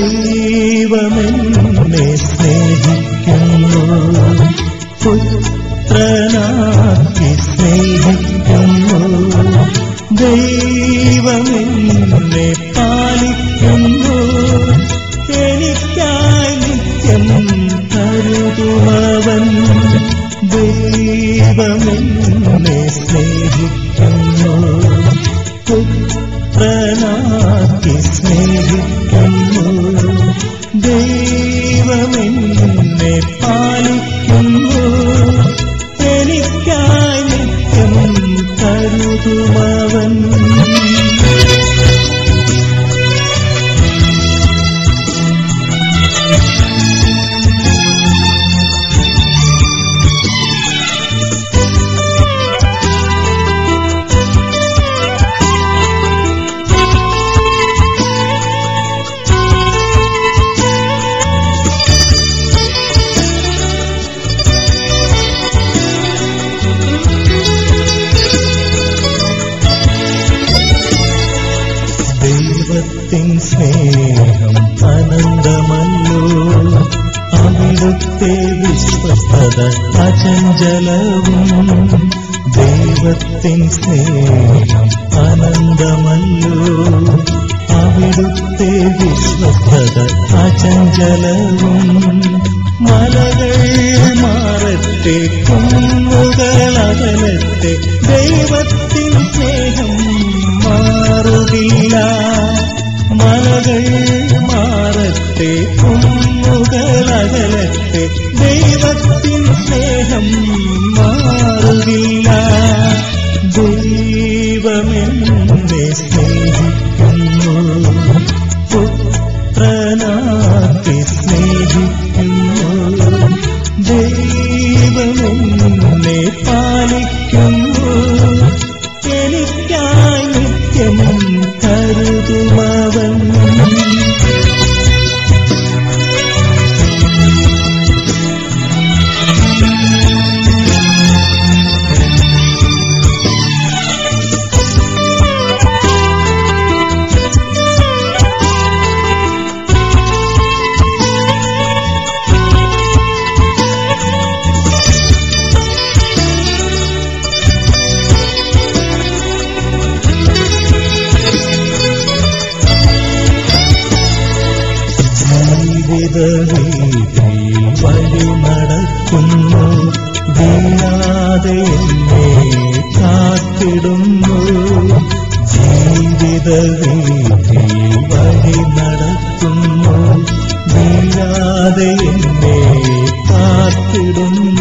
ദൈവമെന്നെ സ്നേഹിക്കുന്നു പുത്രനാക്കി സ്നേഹിക്കുന്നു ദൈവമെന്നെ പാലിക്കുന്നു എനിക്കായി നിത്യം കരുതുമവൻ ദൈവമെന്നെ സ്നേഹിക്കുന്നു പുത്രനാക്കി സ്നേഹിക്കുന്നു ദൈവമെന്നെ പാലിക്കുന്നു എനിക്കായി നിത്യം കരുതുമവൻ ദൈവത്തിൻ സ്നേഹം അനന്തമല്ലോ അവിടുത്തെ വിശ്വസ്തത അചഞ്ചലവും ദൈവത്തിൻ സ്നേഹം അനന്തമല്ലോ അവിടുത്തെ വിശ്വസ്തത അചഞ്ചലവും മലകൾ മാറത്തെ കുന്നുകൾ അകലത്തെ ദൈവത്തിൻ സ്നേഹം മാറുകില്ല മലകൾ മാറത്തെ കുന്നുകൾ അകലത്തെ ദൈവത്തിൻ സ്നേഹം മാറുകില്ല ദൈവമെന്നെ സ്നേഹിക്കുന്നു പുത്രനാക്കി സ്നേഹിക്കുന്നു ദൈവമെന്നെ പാലിക്കുന്നു എനിക്കായി നിത്യം കരുതുമവൻ ജീവിത വീതിയിൽ വഴി നടക്കുന്നു വീഴാതെ എന്നെ കാത്തിടുന്നു ജീവിത വീതിയിൽ വഴി നടക്കുന്നു വീഴാതെ എന്നെ കാത്തിടുന്നു